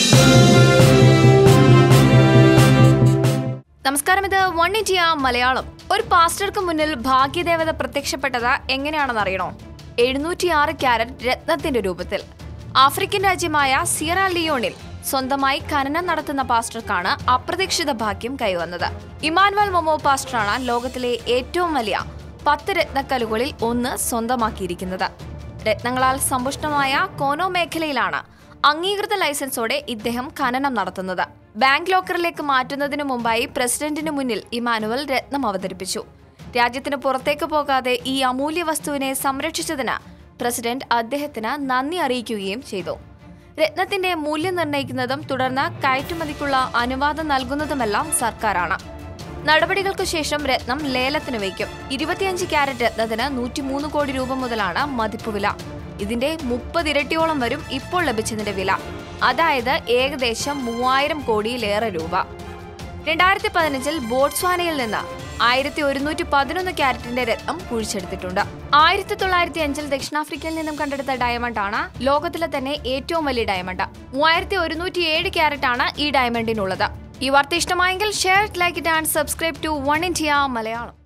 നമസ്കാരം ഇത് one India Malayalam ഒരു പാസ്റ്റർക്ക് മുന്നിൽ ഭാഗ്യദേവത പ്രത്യക്ഷപ്പെട്ടത് എങ്ങനെയാണെന്ന് അറിയണോ എഴുന്നൂറ്റിയാറ് ക്യാരറ്റ് രത്നത്തിന്റെ രൂപത്തിൽ ആഫ്രിക്കൻ രാജ്യമായ സിയറ ലിയോണിൽ സ്വന്തമായി ഖനനം നടത്തുന്ന പാസ്റ്റർക്കാണ് അപ്രതീക്ഷിത ഭാഗ്യം കൈവന്നത് ഇമാനുവൽ മൊമോ പാസ്റ്ററാണ് ലോകത്തിലെ ഏറ്റവും വലിയ പത്ത് രത്നക്കല്ലുകളിൽ ഒന്ന് സ്വന്തമാക്കിയിരിക്കുന്നത് രത്നങ്ങളാൽ സമ്പുഷ്ടമായ കോനോ മേഖലയിലാണ് അംഗീകൃത ലൈസൻസോടെ ഇദ്ദേഹം ഖനനം നടത്തുന്നത് ബാങ്ക് ലോക്കറിലേക്ക് മാറ്റുന്നതിനു മുമ്പായി പ്രസിഡന്റിന് മുന്നിൽ ഇമാനുവൽ രത്നം അവതരിപ്പിച്ചു രാജ്യത്തിന് പുറത്തേക്ക് പോകാതെ ഈ അമൂല്യ വസ്തുവിനെ സംരക്ഷിച്ചതിന് പ്രസിഡന്റ് അദ്ദേഹത്തിന് നന്ദി അറിയിക്കുകയും ചെയ്തു രത്നത്തിന്റെ മൂല്യം നിർണ്ണയിക്കുന്നതും തുടർന്ന് കയറ്റുമതിക്കുള്ള അനുവാദം നൽകുന്നതുമെല്ലാം സർക്കാരാണ് നടപടികൾക്കു ശേഷം രത്നം ലേലത്തിന് വയ്ക്കും ഇരുപത്തിയഞ്ച് ക്യാരറ്റ് രത്നത്തിന് നൂറ്റിമൂന്ന് കോടി രൂപ മുതലാണ് മതിപ്പുവില ഇതിന്റെ മുപ്പത് ഇരട്ടിയോളം വരും ഇപ്പോൾ ലഭിച്ചതിന്റെ വില അതായത് ഏകദേശം മൂവായിരം കോടിയിലേറെ രൂപ രണ്ടായിരത്തി പതിനഞ്ചിൽ ബോട്സ്വാനയിൽ നിന്ന് ആയിരത്തി ഒരുന്നൂറ്റി പതിനൊന്ന് ക്യാരറ്റിന്റെ രത്നം കുഴിച്ചെടുത്തിട്ടുണ്ട് ആയിരത്തി തൊള്ളായിരത്തി അഞ്ചിൽ ദക്ഷിണാഫ്രിക്കയിൽ നിന്നും കണ്ടെടുത്ത ഡയമണ്ട് ആണ് ലോകത്തിലെ തന്നെ ഏറ്റവും വലിയ ഡയമണ്ട് മൂവായിരത്തി ഒരുന്നൂറ്റി ഏഴ് ക്യാരറ്റ് ആണ് ഈ ഡയമണ്ടിനുള്ളത് ഈ വാർത്ത ഇഷ്ടമായെങ്കിൽ share like it and subscribe to one India Malayalam